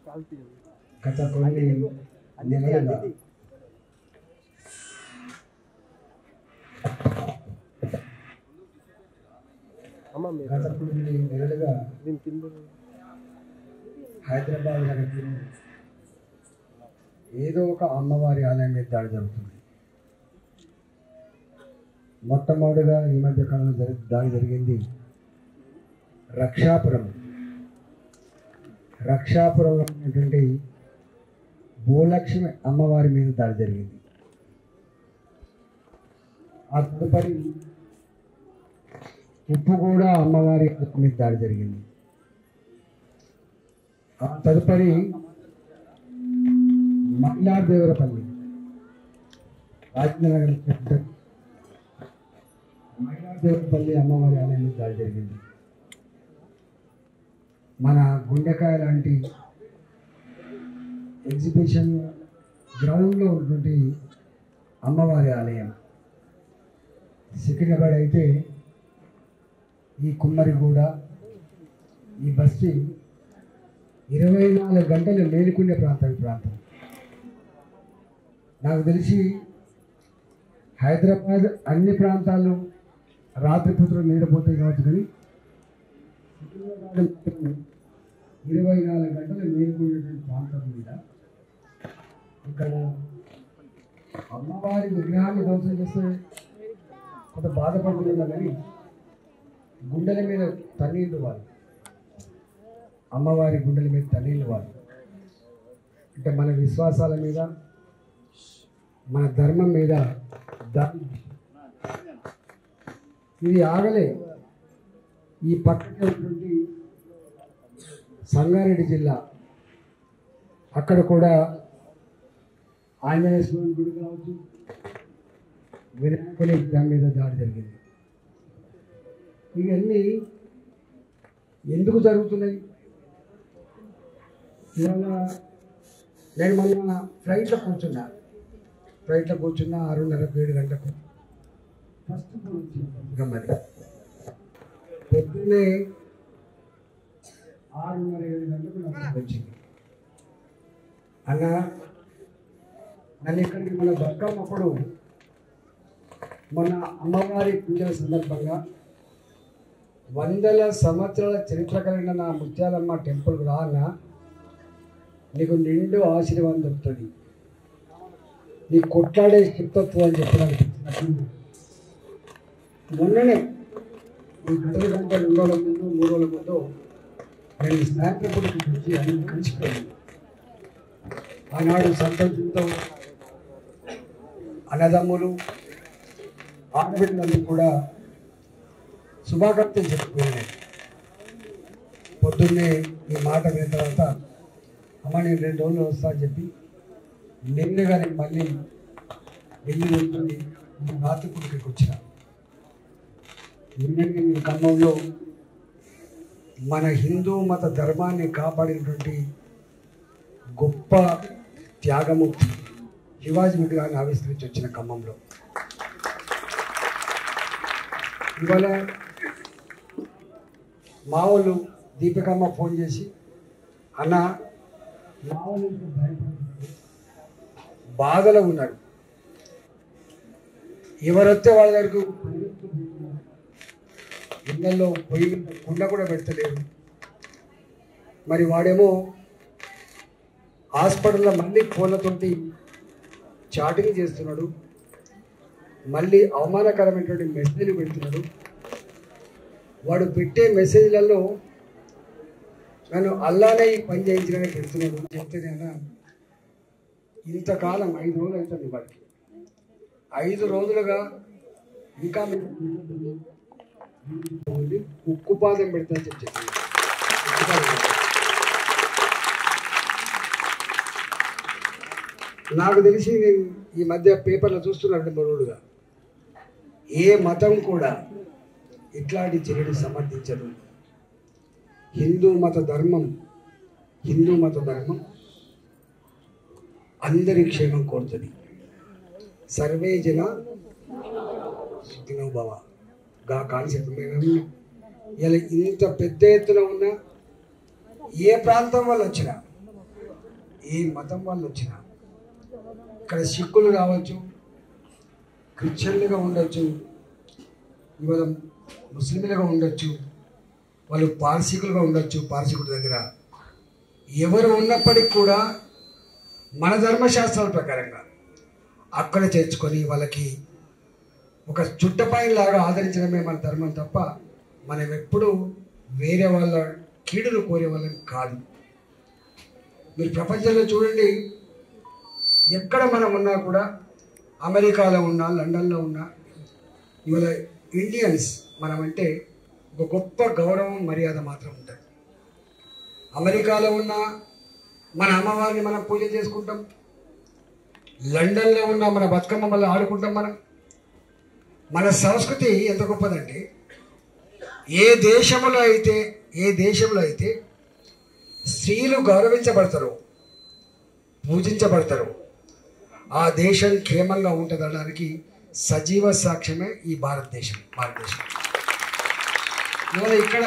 గత కొన్ని నెలలుగా గత కొన్ని నెలలుగా హైదరాబాద్ నగరంలో ఏదో ఒక అమ్మవారి ఆలయం మీద దాడి జరుగుతుంది మొట్టమొదటిగా ఈ మధ్య కాలంలో జరి దాడి జరిగింది రక్షాపురం రక్షాపురంలో ఉన్నటువంటి భూలక్ష్మి అమ్మవారి మీద దాడి జరిగింది ఆ తదుపరి ఉప్పుగూడ అమ్మవారి మీద దాడి జరిగింది ఆ తదుపరి మైలాదేవరపల్లి రాజేంద్రనగర్ సెంటర్ మైలాదేవరపల్లి అమ్మవారి ఆలయం మీద దాడి జరిగింది మన గుండెకాయ లాంటి ఎగ్జిబిషన్ గ్రౌండ్లో ఉన్నటువంటి అమ్మవారి ఆలయం సికింద్రాబాద్ అయితే ఈ కుమ్మరిగూడ ఈ బస్తీ ఇరవై నాలుగు గంటలు మేలుకునే ప్రాంతం ఈ ప్రాంతం నాకు తెలిసి హైదరాబాద్ అన్ని ప్రాంతాలు రాత్రిపూటలు నీడపోతాయి కావచ్చు కానీ సికింద్రాబాద్ మాత్రం ఇరవై నాలుగు గంటలు మేలుకునేటువంటి ప్రాంతం మీద ఇక్కడ అమ్మవారి విగ్రహాన్ని ధ్వంసం చేస్తే కొంత బాధపడుతున్నా కానీ గుండెల మీద తన్నీళ్ళు వాళ్ళు అమ్మవారి గుండెల మీద తన్నీళ్ళు వాళ్ళు అంటే మన విశ్వాసాల మీద మన ధర్మం మీద దాడి ఇది ఆగలే ఈ పక్కనే ఉన్నటువంటి సంగారెడ్డి జిల్లా అక్కడ కూడా ఆంజనేయ స్వామి గుడి కావచ్చు వినాయకుని విగ్రహం మీద దాడి జరిగింది ఇవన్నీ ఎందుకు జరుగుతున్నాయి ఇవాళ నేను మొన్న ఫ్లైట్లో కూర్చున్నా ఫ్లైట్లో కూర్చున్నా ఆరున్నరకు ఏడు గంటలకు ఫస్ట్ గమ్మది పొద్దున్నే ఆరున్నర ఏడు గంటలకు నాకు ఫోన్ వచ్చింది అన్న నన్ను ఇక్కడికి మన బతుకమ్మప్పుడు మన అమ్మవారి పూజల సందర్భంగా వందల సంవత్సరాల చరిత్ర కలిగిన నా ముత్యాలమ్మ టెంపుల్కి రానా నీకు నిండు ఆశీర్వాదం దొరుకుతుంది నీ కొట్లాడే శక్తత్వం అని చెప్పడానికి మొన్ననే ఈ గంటల గంట రెండు రోజుల ముందు మూడు రోజుల ముందు నేను స్నాపకుడికి వచ్చి అన్ని కలిసిపోయాను ఆనాడు సంతోషంతో అన్నదమ్ములు ఆడబిడ్డలందరూ కూడా శుభాకాంక్షలు చెప్పుకున్నాను పొద్దున్నే ఈ మాట విన్న తర్వాత అమ్మ నేను రెండు రోజులు వస్తా అని చెప్పి నిన్నగా నేను మళ్ళీ వెళ్ళి ఉంటుంది రాత్రిపూడికి వచ్చిన నిన్నటి నేను ఖమ్మంలో మన హిందూ మత ధర్మాన్ని కాపాడినటువంటి గొప్ప త్యాగమూర్తి శివాజీ విగ్రహాన్ని ఆవిష్కరించి వచ్చిన ఖమ్మంలో ఇవాళ మా వాళ్ళు దీపికమ్మ ఫోన్ చేసి అన్న మా వాళ్ళు ఇంకా భయపడుతున్నారు. బాధలో ఉన్నాడు ఎవరొస్తే వాళ్ళ దగ్గరకు ఇళ్ళల్లో పొయ్యి మీద కుండ కూడా పెడతలేరు మరి వాడేమో హాస్పిటల్లో మళ్ళీ ఫోన్లతోటి చాటింగ్ చేస్తున్నాడు మళ్ళీ అవమానకరమైనటువంటి మెసేజ్లు పెడుతున్నాడు వాడు పెట్టే మెసేజ్లలో నన్ను అల్లానే ఈ పని చేయించడానికి పెడుతున్నాడు చెప్తే నేను ఇంతకాలం ఐదు రోజులు అవుతుంది వాడికి ఐదు రోజులుగా ఇంకా మీకు ఉంది, ఉక్కుపాదం పెడతా అని చెప్పి చెప్పింది. ఉక్కుపాదం పెడతా. నాకు తెలిసి నేను ఈ మధ్య పేపర్లో చూస్తున్నాను మరోడుగా ఏ మతం కూడా ఇట్లాంటి చర్యలు సమర్థించదు హిందూ మత ధర్మం హిందూ మత ధర్మం అందరి క్షేమం కోరుతుంది సర్వే జన సుఖినో భవ గా కాన్సెప్ట్ మేము ఇలా ఇంత పెద్ద ఎత్తున ఉన్న ఏ ప్రాంతం వల్ల వచ్చినా ఏ మతం వాళ్ళు వచ్చినా ఇక్కడ సిక్కులు రావచ్చు క్రిస్టియన్లుగా ఉండొచ్చు ఇవాళ ముస్లింలుగా ఉండొచ్చు వాళ్ళు పార్సికులుగా ఉండొచ్చు పార్సికుల దగ్గర ఎవరు ఉన్నప్పటికీ కూడా మన ధర్మశాస్త్రాల ప్రకారంగా అక్కడ చేర్చుకొని వాళ్ళకి ఒక చుట్టపైలాగా ఆదరించడమే మన ధర్మం తప్ప మనం ఎప్పుడూ వేరే వాళ్ళ కీడును కోరే వాళ్ళం కాదు మీరు ప్రపంచంలో చూడండి ఎక్కడ మనం ఉన్నా కూడా అమెరికాలో ఉన్నా లండన్లో ఉన్నా ఇవాళ ఇండియన్స్ మనం అంటే ఒక గొప్ప గౌరవం మర్యాద మాత్రం ఉంటుంది అమెరికాలో ఉన్న మన అమ్మవారిని మనం పూజ చేసుకుంటాం లండన్లో ఉన్న మన బతుకమ్మ మళ్ళీ ఆడుకుంటాం మనం మన సంస్కృతి ఎంత గొప్పదంటే ఏ దేశంలో అయితే ఏ దేశంలో అయితే స్త్రీలు గౌరవించబడతారు పూజించబడతారు ఆ దేశం క్షేమంగా ఉంటుంది అనడానికి సజీవ సాక్ష్యమే ఈ భారతదేశం భారతదేశం ఇవాళ ఇక్కడ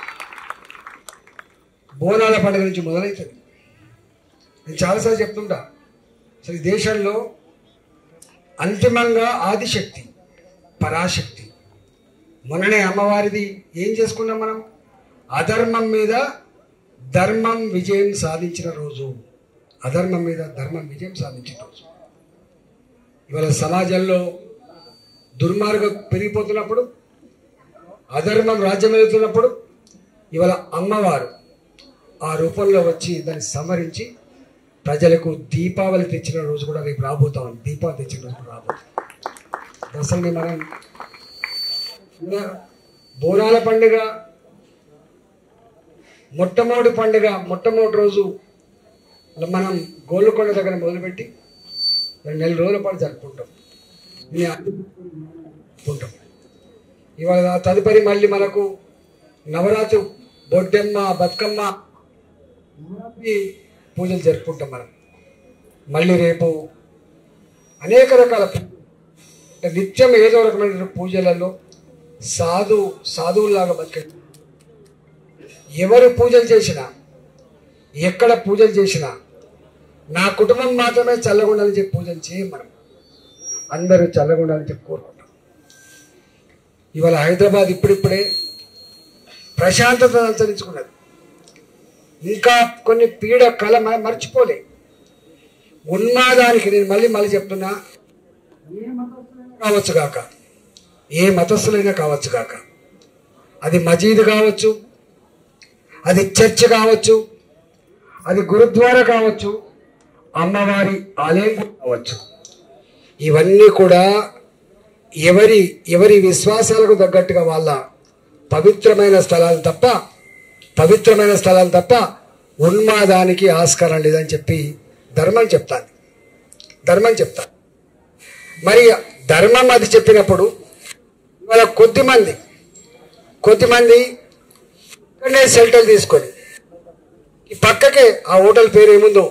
బోనాల పండుగ నుంచి మొదలవుతుంది నేను చాలాసార్లు చెప్తుంటా అసలు ఈ దేశంలో అంతిమంగా ఆదిశక్తి పరాశక్తి మొన్ననే అమ్మవారిది ఏం చేసుకున్నాం మనం అధర్మం మీద ధర్మం విజయం సాధించిన రోజు అధర్మం మీద ధర్మం విజయం సాధించిన రోజు ఇవాళ సమాజంలో దుర్మార్గం పెరిగిపోతున్నప్పుడు అధర్మం రాజ్యం వెళుతున్నప్పుడు ఇవాళ అమ్మవారు ఆ రూపంలో వచ్చి దాన్ని సమరించి ప్రజలకు దీపావళి తెచ్చిన రోజు కూడా రేపు రాబోతా ఉంది దీపావళి తెచ్చిన రోజు కూడా రాబోతుంది అసలు మనం ఇంకా బోనాల పండుగ మొట్టమొదటి పండుగ మొట్టమొదటి రోజు మనం గోల్కొండ దగ్గర మొదలుపెట్టి రెండు నెల రోజుల పాటు జరుపుకుంటాం ఇది జరుపుకుంటాం ఇవాళ ఆ తదుపరి మళ్ళీ మనకు నవరాత్రి బొడ్డెమ్మ బతుకమ్మ నవరాత్రి పూజలు జరుపుకుంటాం మనం మళ్ళీ రేపు అనేక రకాల పూ- అంటే నిత్యం ఏదో రకమైన పూజలలో సాధు సాధువులాగా బతికే ఎవరు పూజలు చేసినా ఎక్కడ పూజలు చేసినా నా కుటుంబం మాత్రమే చల్లగుండాలని చెప్పి పూజలు చేయం మనం అందరూ చల్లగుండాలని చెప్పి కోరుకుంటాం ఇవాళ హైదరాబాద్ ఇప్పుడిప్పుడే ప్రశాంతత అంతరించుకున్నది ఇంకా కొన్ని పీడ కళ మ- మర్చిపోలే ఉన్మాదానికి నేను మళ్ళీ మళ్ళీ చెప్తున్నా ఏ మతస్థులైనా కావచ్చు గాక ఏ మతస్థులైనా కావచ్చు గాక అది మజీద్ కావచ్చు అది చర్చ్ కావచ్చు అది గురుద్వారా కావచ్చు అమ్మవారి ఆలయం కూడా కావచ్చు ఇవన్నీ కూడా ఎవరి ఎవరి విశ్వాసాలకు తగ్గట్టుగా వాళ్ళ పవిత్రమైన స్థలాలు తప్ప పవిత్రమైన స్థలాలు తప్ప ఉన్మాదానికి ఆస్కారం లేదని చెప్పి ధర్మం చెప్తాను ధర్మం చెప్తాను మరి ధర్మం అది చెప్పినప్పుడు ఇవాళ కొద్దిమంది కొద్దిమంది ఇక్కడనే షెల్టర్ తీసుకొని ఈ పక్కకే ఆ హోటల్ పేరు ఏముందో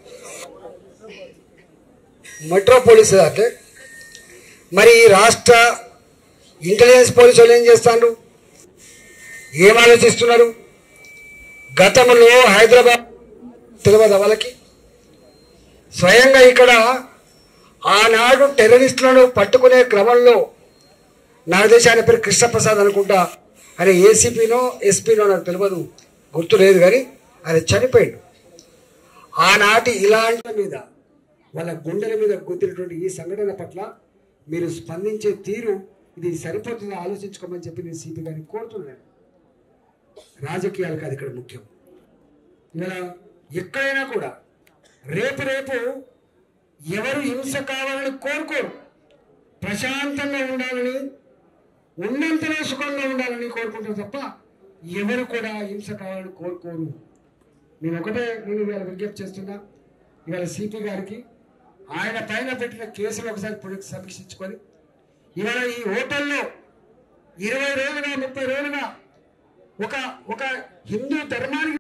మెట్రోపోలిస్ అంటే మరి ఈ రాష్ట్ర ఇంటెలిజెన్స్ పోలీసు వాళ్ళు ఏం చేస్తారు ఏం ఆలోచిస్తున్నారు గతంలో హైదరాబాద్ తెలియదు వాళ్ళకి స్వయంగా ఇక్కడ ఆనాడు టెర్రరిస్టులను పట్టుకునే క్రమంలో నా దేశం ఆయన పేరు కృష్ణప్రసాద్ అనుకుంటా ఆయన ఏసీపీనో ఎస్పీనో నాకు తెలియదు గుర్తు లేదు కానీ ఆయన చనిపోయాడు ఆనాటి ఇలాంటి మీద వాళ్ళ గుండెల మీద గుద్దినటువంటి ఈ సంఘటన పట్ల మీరు స్పందించే తీరు ఇది సరిపోతుంది ఆలోచించుకోమని చెప్పి నేను సిపి గారిని కోరుతున్నాను రాజకీయాలు కాదు ఇక్కడ ముఖ్యం ఇలా ఎక్కడైనా కూడా రేపు రేపు ఎవరు హింస కావాలని కోరుకోరు ప్రశాంతంగా ఉండాలని ఉన్నంతలో సుఖంగా ఉండాలని కోరుకుంటారు తప్ప ఎవరు కూడా హింస కావాలని కోరుకోరు నేను ఒకటే నేను ఇవాళ విజ్ఞప్తి చేస్తున్నా ఇవాళ సిపి గారికి ఆయన పైన పెట్టిన కేసులు ఒకసారి పునః సమీక్షించుకొని ఇవాళ ఈ హోటల్లో ఇరవై రోజులుగా ముప్పై రోజులుగా ఒక ఒక హిందూ ధర్మానికి